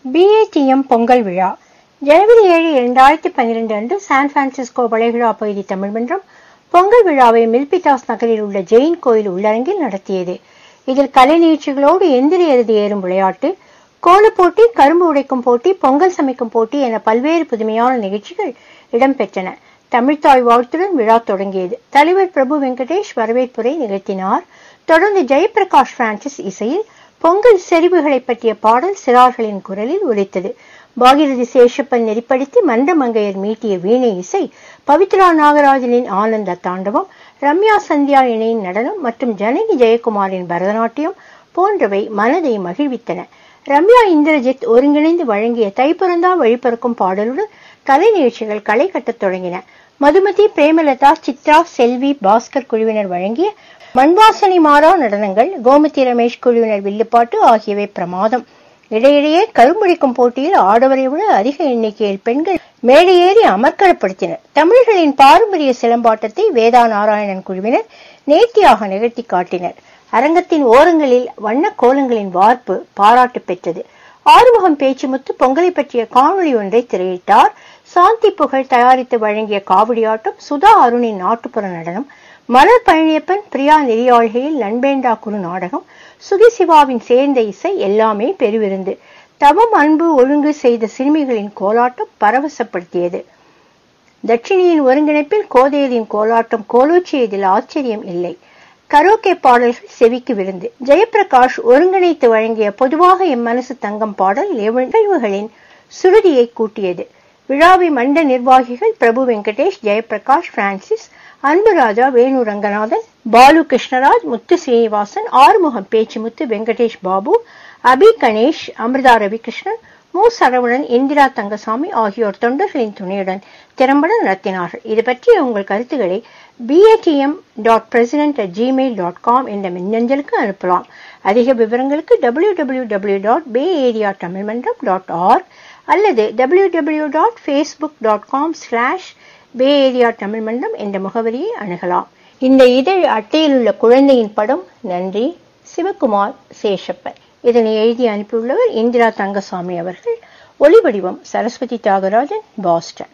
BADM Pongal விழா ஜனவரி ஏழு இரண்டாயிரத்தி பன்னிரண்டு அன்று சான் பிரான்சிஸ்கோ வளைகுடா பகுதி தமிழ் மன்றம் பொங்கல் விழாவை மில்பிட்டாஸ் நகரில் உள்ள ஜெயின் கோயில் உள்ளரங்கில் நடத்தியது இதில் கலை நிகழ்ச்சிகளோடு எந்திர எருது ஏறும் விளையாட்டு கோலப் போட்டி கரும்பு உடைக்கும் போட்டி பொங்கல் சமைக்கும் போட்டி என பல்வேறு புதுமையான நிகழ்ச்சிகள் இடம்பெற்றன தமிழ்த்தாய் வாழ்த்துடன் விழா தொடங்கியது தலைவர் பிரபு வெங்கடேஷ் வரவேற்புரை நிகழ்த்தினார் தொடர்ந்து ஜெயபிரகாஷ் பிரான்சிஸ் இசையில் பொங்கல் செறிவுகளை பற்றிய பாடல் சிறார்களின் குரலில் ஒலித்தது பாகிரதி சேஷப்பன் நெறிப்படுத்தி மன்றமங்கையர் மீட்டிய வீணை இசை பவித்ரா நாகராஜனின் ஆனந்த தாண்டவம் ரம்யா சந்தியா இணையின் நடனம் மற்றும் ஜனகி ஜெயக்குமாரின் பரதநாட்டியம் போன்றவை மனதை மகிழ்வித்தன ரம்யா இந்திரஜித் ஒருங்கிணைந்து வழங்கிய தைப்பிறந்தா வழிபறக்கும் பாடலுடன் கலை நிகழ்ச்சிகள் களை கட்டத் தொடங்கின மதுமதி பிரேமலதா சித்ரா செல்வி பாஸ்கர் குழுவினர் வழங்கிய மண்வாசனை மாறா நடனங்கள் கோமதி ரமேஷ் குழுவினர் வில்லுப்பாட்டு ஆகியவை பிரமாதம் இடையிடையே கரும்புடிக்கும் போட்டியில் ஆடவரை விட அதிக எண்ணிக்கையில் பெண்கள் மேடையேறி அமர்க்களப்படுத்தினர் தமிழர்களின் பாரம்பரிய சிலம்பாட்டத்தை வேதா நாராயணன் குழுவினர் நேர்த்தியாக நிகழ்த்தி காட்டினர் அரங்கத்தின் ஓரங்களில் வண்ண கோலங்களின் வார்ப்பு பாராட்டு பெற்றது ஆறுமுகம் பேச்சுமுத்து பொங்கலை பற்றிய காணொளி ஒன்றை திரையிட்டார் சாந்தி புகழ் தயாரித்து வழங்கிய காவடியாட்டம் சுதா அருணின் நாட்டுப்புற நடனம் மலர் பழனியப்பன் பிரியா நெறியாழ்கையில் நண்பேண்டா குரு நாடகம் சுகிசிவாவின் சேர்ந்த இசை எல்லாமே பெருவிருந்து தவம் அன்பு ஒழுங்கு செய்த சிறுமிகளின் கோலாட்டம் பரவசப்படுத்தியது தட்சிணியின் ஒருங்கிணைப்பில் கோதையரின் கோலாட்டம் கோலோச்சியதில் ஆச்சரியம் இல்லை கரோக்கே பாடல்கள் செவிக்கு விருந்து ஜெயபிரகாஷ் ஒருங்கிணைத்து வழங்கிய பொதுவாக எம் மனசு தங்கம் பாடல் நிகழ்வுகளின் சுருதியை கூட்டியது விழாவை மண்ட நிர்வாகிகள் பிரபு வெங்கடேஷ் ஜெயபிரகாஷ் பிரான்சிஸ் அன்புராஜா வேணு ரங்கநாதன் பாலு கிருஷ்ணராஜ் முத்து ஸ்ரீனிவாசன் ஆறுமுகம் பேச்சுமுத்து வெங்கடேஷ் பாபு அபி கணேஷ் அமிர்தா ரவிகிருஷ்ணன் மு சரவணன் இந்திரா தங்கசாமி ஆகியோர் தொண்டர்களின் துணையுடன் திறம்பட நடத்தினார்கள் இது பற்றிய உங்கள் கருத்துக்களை BATM dot president at Gmail dot com என்ற மின்னஞ்சலுக்கு அனுப்பலாம் அதிக விவரங்களுக்கு W W W dot Bay Area Tamil Mandram dot org அல்லது W W dot Facebook dot com slash Bay Area Tamil Mandram என்ற முகவரியை அணுகலாம் இந்த இதழ் அட்டையில் உள்ள குழந்தையின் படம் நன்றி சிவகுமார் சேஷப்பன் இதனை எழுதி அனுப்பியுள்ளவர் இந்திரா தங்கசாமி அவர்கள் ஒளிவடிவம் சரஸ்வதி தியாகராஜன் பாஸ்டன்